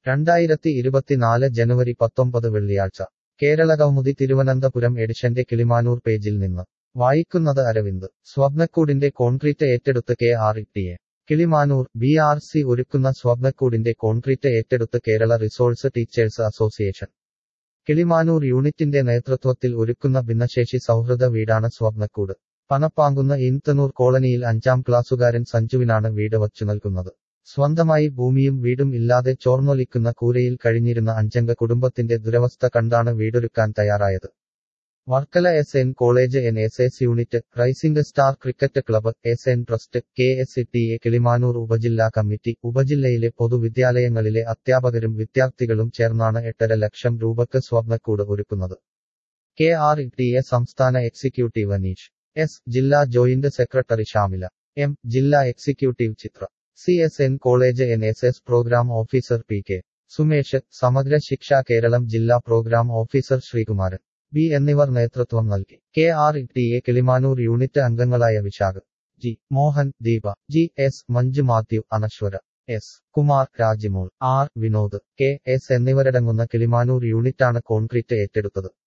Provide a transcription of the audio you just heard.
രണ്ടായിരത്തി ഇരുപത്തിനാല് ജനുവരി പത്തൊമ്പത് വെള്ളിയാഴ്ച കേരള കൗമുദി തിരുവനന്തപുരം എഡിഷന്റെ കിളിമാനൂർ പേജിൽ നിന്ന് വായിക്കുന്നത് അരവിന്ദ് സ്വപ്നക്കൂടിന്റെ കോൺക്രീറ്റ് ഏറ്റെടുത്ത് കെ ആർ ഇട്ടിയെ കിളിമാനൂർ ബി ആർ സി ഒരുക്കുന്ന സ്വപ്നക്കൂടിന്റെ കോൺക്രീറ്റ് ഏറ്റെടുത്ത് Kerala resource teachers association Kilimanoor യൂണിറ്റിന്റെ നേതൃത്വത്തിൽ ഒരുക്കുന്ന ഭിന്നശേഷി സൗഹൃദ വീടാണ് സ്വപ്നക്കൂട് പനപ്പാങ്കുന്ന ഇൻതനൂർ കോളനിയിൽ അഞ്ചാം ക്ലാസ്സുകാരൻ സഞ്ജുവിനാണ് വീട് വച്ചു നൽകുന്നത് സ്വന്തമായി ഭൂമിയും വീടും ഇല്ലാതെ ചോർന്നൊലിക്കുന്ന കൂരയിൽ കഴിഞ്ഞിരുന്ന അഞ്ചംഗ കുടുംബത്തിന്റെ ദുരവസ്ഥ കണ്ടാണ് വീടൊരുക്കാൻ തയ്യാറായത് Varkala S N college N S S unit rising star cricket club S N trust K S T A Kilimanoor ഉപജില്ലാ കമ്മിറ്റി ഉപജില്ലയിലെ പൊതുവിദ്യാലയങ്ങളിലെ അധ്യാപകരും വിദ്യാർത്ഥികളും ചേർന്നാണ് എട്ടര ലക്ഷം രൂപക്ക് സ്വപ്നക്കൂട് ഒരുക്കുന്നത് കെ ആർ ടി എ സംസ്ഥാന എക്സിക്യൂട്ടീവ് അനീഷ് എസ് ജില്ലാ ജോയിന്റ് സെക്രട്ടറി ഷാമില എം ജില്ലാ executive Chithra C S N college N S S programme officer P K Sumesh Samagra Shiksha Keralam ജില്ലാ പ്രോഗ്രാം ഓഫീസർ ശ്രീകുമാരൻ ബി എന്നിവർ നേതൃത്വം നൽകി K R T A Kilimanoor unit അംഗങ്ങളായ Vishakh G Mohan Deepa G S Manju Mathew Anaswara S Kumar Rajimol R Vinod K S എന്നിവരടങ്ങുന്ന കിളിമാനൂർ യൂണിറ്റാണ് concrete ഏറ്റെടുത്തത്